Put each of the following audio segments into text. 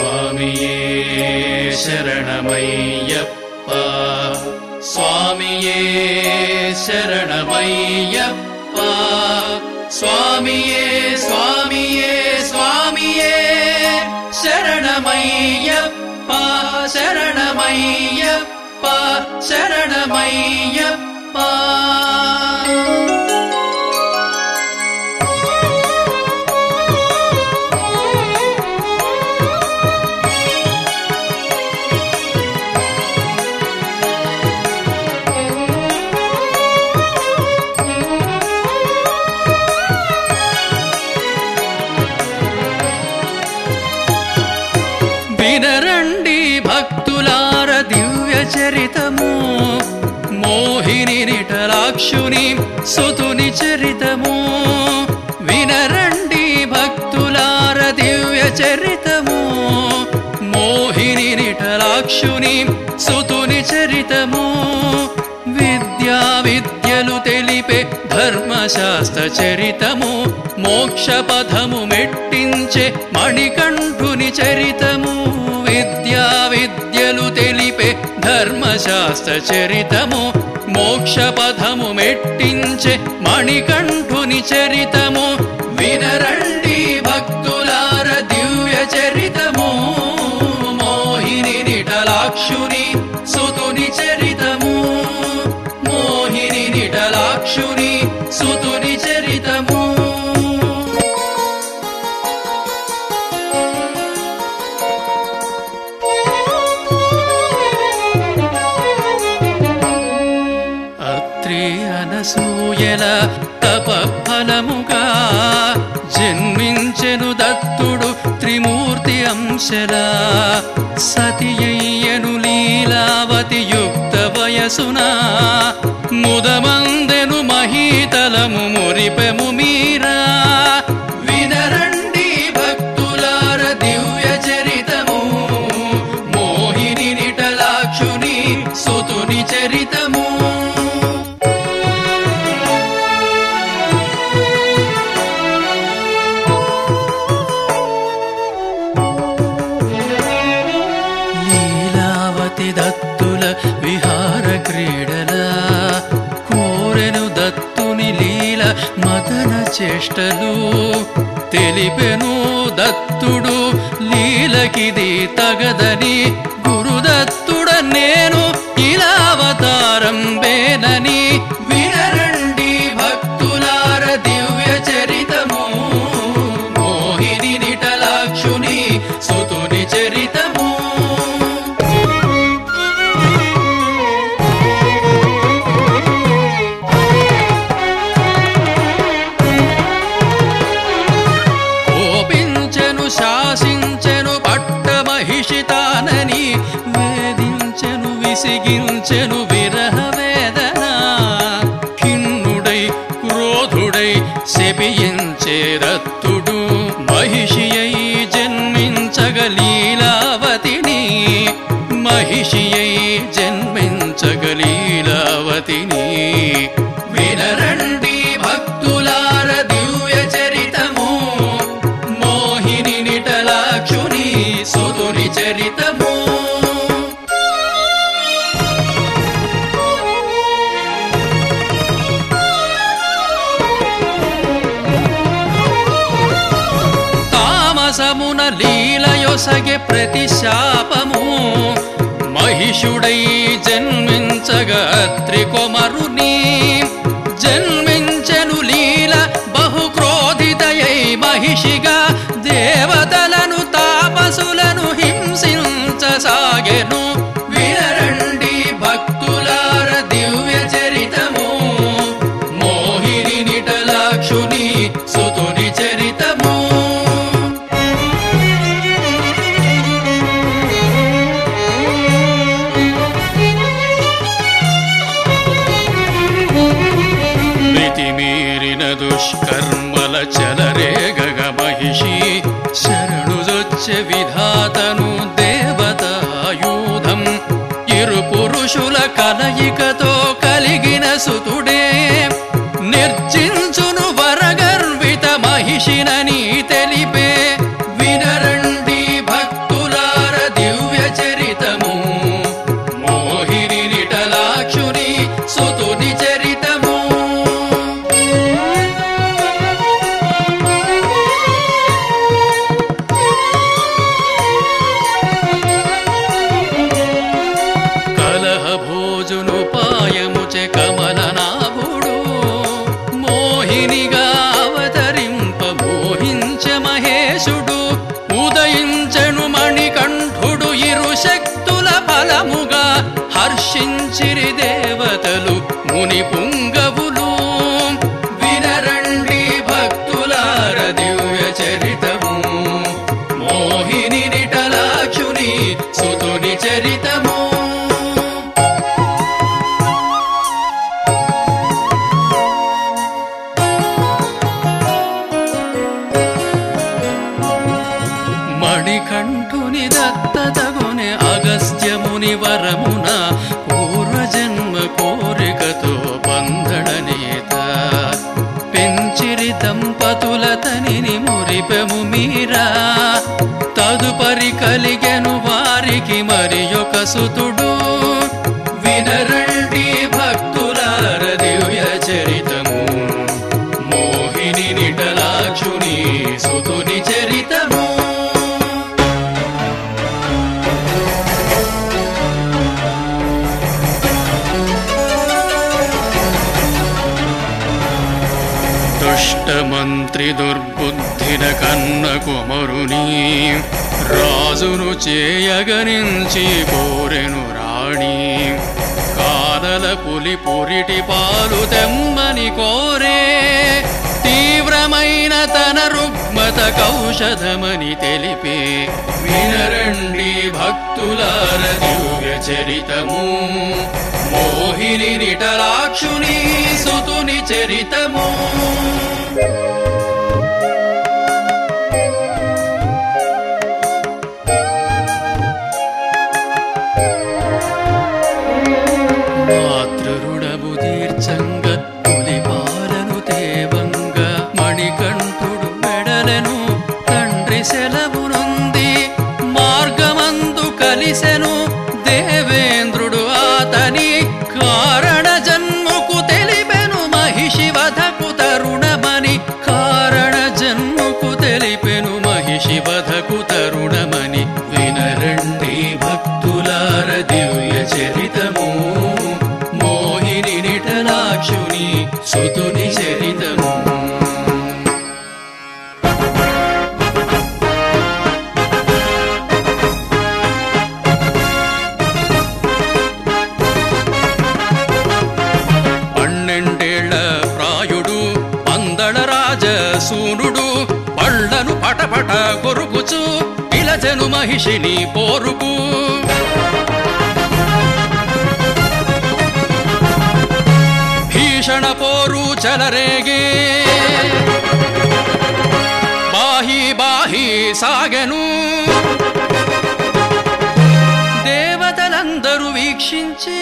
స్వామియే శరణమయ్యప్ప స్వామియే శరణమయ్యప్ప స్వామియే స్వామియే స్వామియే శరణమయ్యప్ప శరణమయ్యప్ప శరణమయ్యప్ప వినరండి భక్తులార దివ్య చరితము మోహిని నిటలాక్షుని సుతుని చరితము వినరండి భక్తులార దివ్య చరితము మోహిని నిటలాక్షుని సుతుని చరితము విద్యా విద్యలు తెలిపే ధర్మశాస్త్ర చరితము మోక్ష పథము మెట్టించే మణికంఠుని చరితము విద్యా విద్యలు తెలిపే ధర్మశాస్త్ర చరితము మోక్ష పథము మెట్టించే మణికంఠుని చరితము వినరండి భక్తులార దివ్య చరితము మోహిని నిటలాక్షుని సుతుని చరితము మోహిని నిటలాక్షుని సుతుని చరితము అత్రి అనసూయల తప ఫలముగా జన్మించెను దత్తుడు త్రిమూర్తి అంశలా సతియయ్యను లీలావతి యుక్త వయసున ముదమందెను మహీతలము మురిపెము మీరా వినరండి భక్తులార దివ్య చరితము మోహిని నిటలాక్షుని సుతుని చరితము లీలావతి దత్తుల విహార క్రీడల కోరెను దత్తుని లీల మదన చేష్టలు తెలిపెను దత్తుడు లీలకిది తగదని గురుదత్తుడ నేను ఇలా అవతారం వేనని వినరండి భక్తులార దివ్య చరితము మోహిని నిటలాక్షుని సుతుని చరితము కోపించెను శాసించెను పట్ట మహిషితానని వేధించెను విసిగించెను విరహ వేదన ఖిన్నుడై క్రోధుడై శపించే రత్తుడు మహిషి అయి జన్మించగ లీలావతిని మహిషి అయి జన్మించగ లీలావతిని వినరండి భక్తులార దివ్య చరితము మోహిని నిటలాక్షుని సుతుని చరితము తామసమున లీలయొసగే ప్రతి శాపము మహిషుడై జన్మించగ త్రికొమరుని జన్మించెను లీల బహు క్రోధితయై మహిషిగా దేవతలను తాపసులను హింసించసాగెను వినరండి భక్తులార దివ్య చరితము మోహిని నిటలాక్షుని సుతుని చరితము మితిమీరిన దుష్కర్మల చలరేగగ మహిషి శరణుజొచ్చే విధాతను దేవతాయూధం ఇరు పురుషుల కలయికతో కలిగిన సుతుడే నిర్జించును వరగర్విత మహిషినని తెలిపే వినరండి భక్తుల హర్షించిరి దేవతలు ముని పుంగవులు వినరండి భక్తులార దివ్య చరితము మోహిని నిటలాక్షుని సుతుని చరితము మణికంఠుని దత్తతగుని అగస్త్యముని వరమున పూర్వజన్మ కోరికతో బంధన నేత పెంచిరి దంపతుల తనిని మురిపెము మీరా తదుపరి కలిగెను వారికి మరి ఒక సుతుడు వినరండి భక్తులార దివ్య చరితము మోహిని నిటలాక్షుని సుతుని చరితము దుష్టమంత్రి దుర్బుద్ధిన కన్న కుమరుని రాజును చేయగనించి కోరెను రాణి కాదల పులి పురిటి పాలు తెమ్మని కోరే తీవ్రమైన తన రుగ్మత కౌషధమని తెలిపే వినరండి భక్తులార దివ్య చరితము మోహిని నిటలాక్షుని సుతుని చరితము మాతృరుడము తీర్చంగ పులి పాలను తేవంగ మణికంఠుడు మెడలెను తండ్రి సెలవునుంది మార్గమందు కలిసెను దేవేంద్రుడు అతని కారణ జన్ముకు తెలిపెను మహిషి వధకు తరుణమని కారణ జన్ముకు తెలిపెను మహిషి వధకు తరుణమని వినరండి భక్తులార దివ్య చరితము మోహిని నిటలాక్షుని సుతుని చరితము పన్నెండేళ్ల ప్రాయుడు పందళ రాజ సూనుడు పళ్ళను పటపట కొరుకుచు పిలచెను మహిషిని పోరుకు భీషణ పోరు చలరేగే బాహి బాహి సాగెను దేవతలందరూ వీక్షించే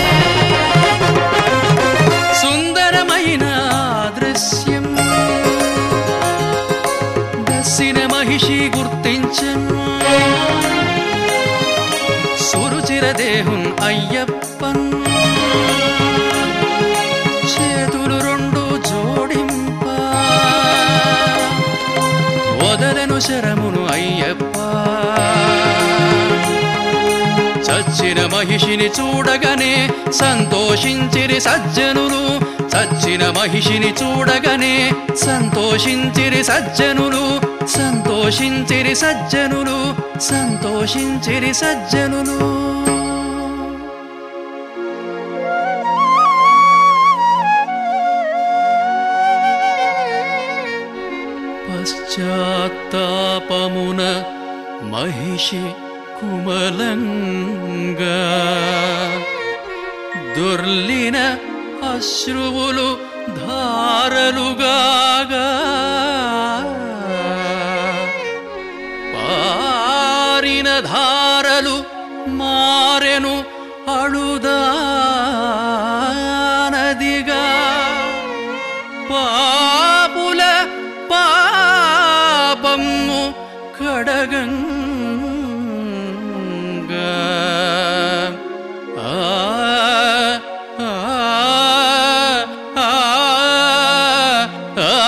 సుందరమైన దృశ్యం దస్సిన మహిషి గుర్తించను సురుచిర దేహున్ అయ్యప్పన్ చేతులు రెండు జోడింప వదలను శరమును అయ్యప్ప చచ్చిన మహిషిని చూడగానే సంతోషించిరి సజ్జనులు చచ్చిన మహిషిని చూడగానే సంతోషించిరి సజ్జనులు సంతోషించిరి సజ్జనులు సంతోషించిరి సజ్జనులు పశ్చాత్తాపమున మహిషి కుమలంగా దొర్లిన అశ్రువులు ధారలుగాగా పారిన ధారలు మారెను అళుదానదిగా పాపుల పాపము కడగంగా ఆ, ఆ, ఆ, ఆ,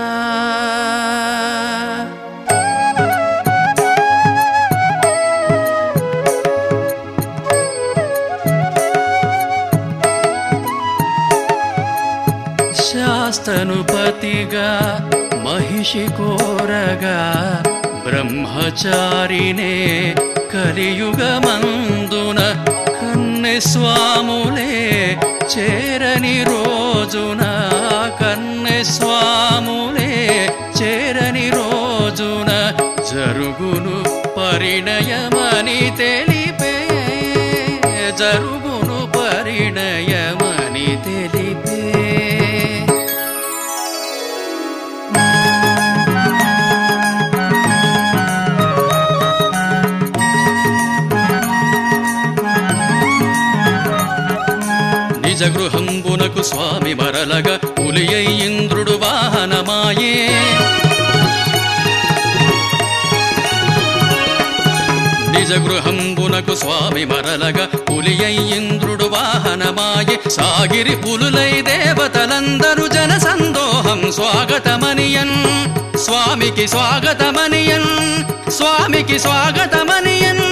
ఆ స్తనుపతిగా మహిషి కోరగా బ్రహ్మచారినే కలియుగమందున కన్నె స్వాములే చేరని రోజున కన్నె స్వాములే చేరని రోజున జరుగును పరిణయమని తెలిపే జరుగును పరిణయమని తెలిపే నిజ గృహంబునకు స్వామి మరలగ పులియై ఇంద్రుడు వాహనమాయే నిజ గృహంబునకు స్వామి మరలగ పులియై ఇంద్రుడు వాహనమాయే సాగిరి పులులై దేవతలందరూ జన సందోహం స్వాగతమనియన్ స్వామికి స్వాగతమనియన్ స్వామికి స్వాగతమనియన్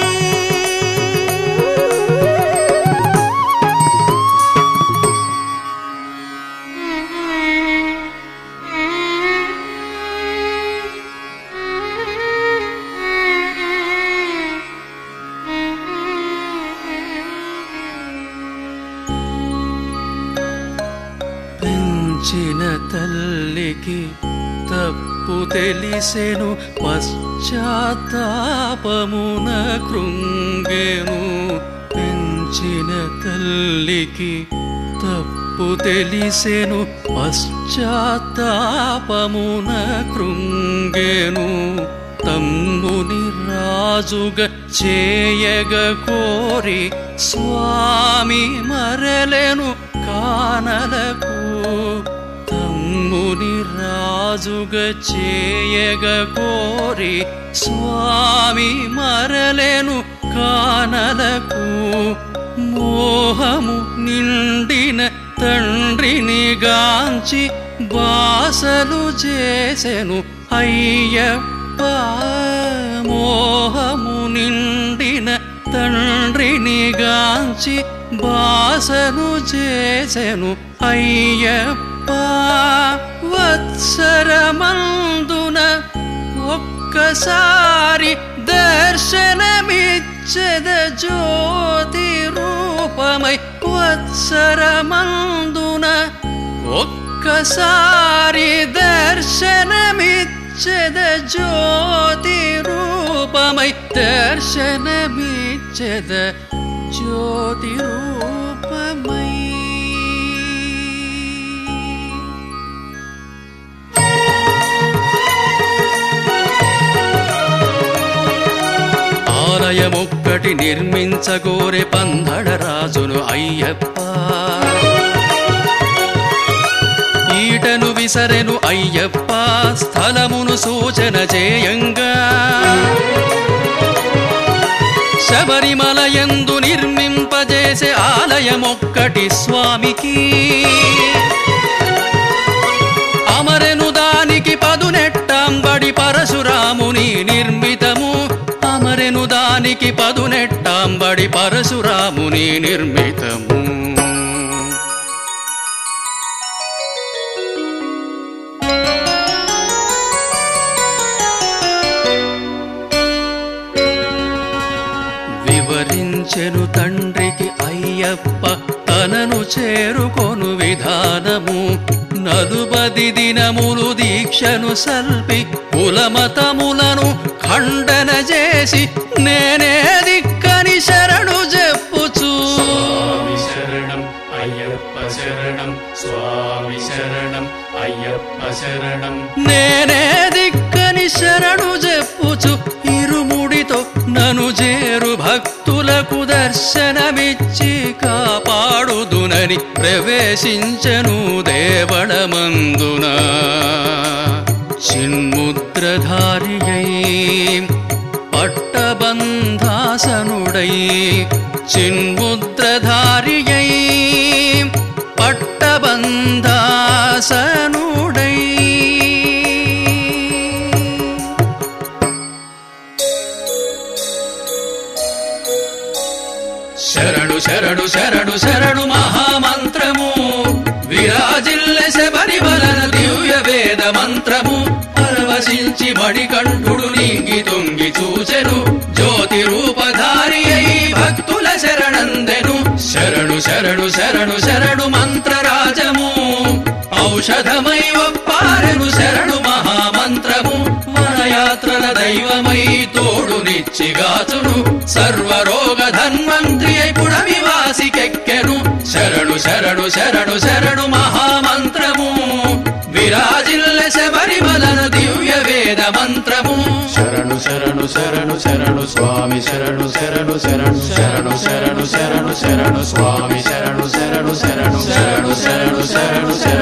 పెంచిన తల్లికి తప్పు తెలిసెను పశ్చాత్తాపమున కృంగెను పెంచిన తల్లికి తప్పు తెలిసెను పశ్చాత్తాపమున కృంగెను తమ్ముని రాజుగా చేయగ కోరి స్వామి మరలెను కానలకు తమ్ముని రాజుగా చేయగ కోరి స్వామి మరలెను కానలకు మోహము నిండిన తండ్రిని గాంచి బాసలు చేసెను అయ్యప్ప మోహము నిండిన తండ్రిని గాంచి బాసను చేసెను అయ్యప్ప వత్సరమందున ఒక్కసారి దర్శనమిచ్చద జ్యోతి రూపమై వత్సరమందున ఒక్కసారి దర్శనమిచ్చద జ్యోతి రూపమై దర్శనమిచ్చద జ్యోతి రూపమై ఆలయమొక్కటి నిర్మించగోరె పందడరాజును అయ్యప్ప ఈటను విసరెను అయ్యప్ప స్థలమును సూచన చేయంగా శబరిమల యందు నిర్మింపజేసే ఆలయమొక్కటి స్వామికి అమరెను దానికి పదునెట్టాంబడి పరశురాముని నిర్మితము అమరెను దానికి పదునెట్టాంబడి పరశురాముని నిర్మితము వివరించెను తండ్రికి అయ్యప్ప తనను చేరుకొను విధానము నలుబది దినములు దీక్షను సల్పి కులమతములను ఖండన చేసి నేనే దిక్కని శరణు చెప్పుచూ స్వామి శరణం అయ్యప్ప శరణం స్వామి శరణం అయ్యప్ప శరణం నేనే దిక్కని శరణు చెప్పుచు ఇరుముడితో నను చేరు భక్తులకు దర్శనమిచ్చి కాపాడుదునని ప్రవేశించను దేవళమందున చిన్ముద్రధారియై పట్టబంధాసనుడై చిన్ముద్రధారియై పట్టబంధాసనుడై శరణు శరణు శరణు శరణు మహామంత్రము విరాజిల్ల శబరిమల మణికంఠుడు నీంగి తొంగి చూచెను జ్యోతి రూపధారి అయి భక్తుల శరణందెను శరణు శరణు శరణు శరణు మంత్రరాజము ఔషధమై ఒప్పారెను శరణు మహామంత్రము వనయాత్రల దైవమై తోడు నిచ్చిగాచును సర్వరోగ ధన్వంత్రి అయి పుడమివాసికెక్కెను శరణు శరణు శరణు శరణు మహామంత్రము విరాజిల్ల శబరిమలను దివ్య వేద మంత్రము శరణు శరణు శరణు శరణు స్వామి శరణు శరణు శరణు శరణు శరణు శరణు శరణు స్వామి శరణు శరణు శరణు శరణు శరణు శరణు శరణు